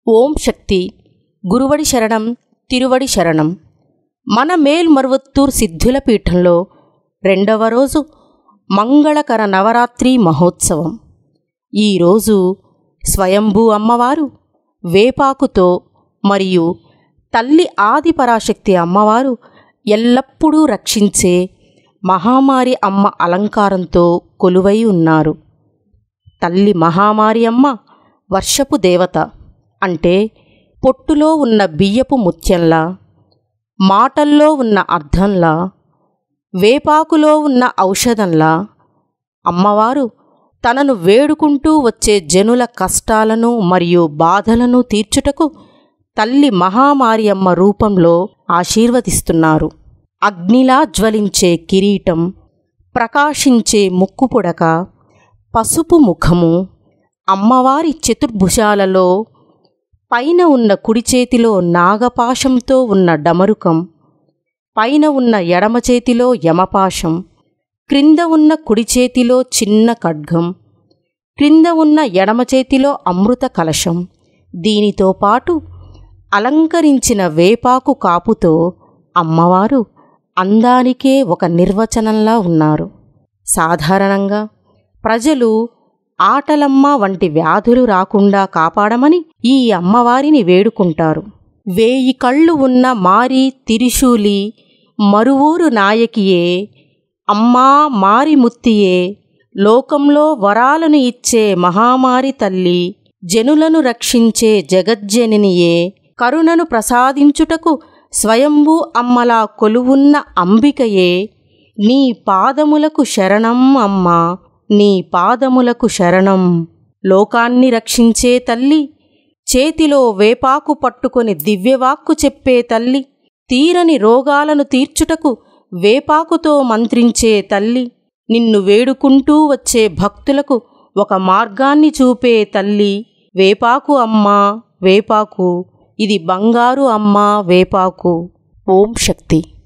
ఓం శక్తి గురువడి శరణం తిరువడి శరణం మన మేల్మరువత్తూర్ సిద్ధుల పీఠంలో రెండవ రోజు మంగళకర నవరాత్రి మహోత్సవం ఈరోజు స్వయంభూ అమ్మవారు వేపాకుతో మరియు తల్లి ఆదిపరాశక్తి అమ్మవారు ఎల్లప్పుడూ రక్షించే మహామారి అమ్మ అలంకారంతో కొలువై ఉన్నారు తల్లి మహామారి అమ్మ వర్షపు దేవత అంటే పొట్టులో ఉన్న బియ్యపు ముత్యంలా మాటల్లో ఉన్న అర్థంలా వేపాకులో ఉన్న ఔషధంలా అమ్మవారు తనను వేడుకుంటూ వచ్చే జనుల కష్టాలను మరియు బాధలను తీర్చుటకు తల్లి మహామారియమ్మ రూపంలో ఆశీర్వదిస్తున్నారు అగ్నిలా జ్వలించే కిరీటం ప్రకాశించే ముక్కుపుడక పసుపు ముఖము అమ్మవారి చతుర్భుజాలలో పైన ఉన్న కుడి చేతిలో నాగపాశంతో ఉన్న డమరుకం పైన ఉన్న ఎడమ చేతిలో యమపాశం క్రింద ఉన్న కుడి చేతిలో చిన్న ఖడ్గం క్రింద ఉన్న ఎడమ చేతిలో అమృత కలశం దీనితో పాటు అలంకరించిన వేపాకు కాపుతో అమ్మవారు అందానికే ఒక నిర్వచనంలా ఉన్నారు సాధారణంగా ప్రజలు ఆటలమ్మ వంటి వ్యాధులు రాకుండా కాపాడమని ఈ అమ్మవారిని వేడుకుంటారు వేయి కళ్ళు ఉన్న మారి తిరిశూలి మరువూరు నాయకియే అమ్మా మారి ముత్తియే లోకంలో వరాలను ఇచ్చే మహామారి తల్లి జనులను రక్షించే జగజ్జననియే కరుణను ప్రసాదించుటకు స్వయంభూ అమ్మలా కొలువున్న అంబికయే నీ పాదములకు శరణం అమ్మా నీ పాదములకు శరణం లోకాన్ని రక్షించే తల్లి చేతిలో వేపాకు పట్టుకొని దివ్యవాక్కు చెప్పే తల్లి తీరని రోగాలను తీర్చుటకు వేపాకుతో మంత్రించే తల్లి నిన్ను వేడుకుంటూ వచ్చే భక్తులకు ఒక మార్గాన్ని చూపే తల్లి వేపాకు అమ్మా వేపాకు ఇది బంగారు అమ్మా వేపాకు ఓం శక్తి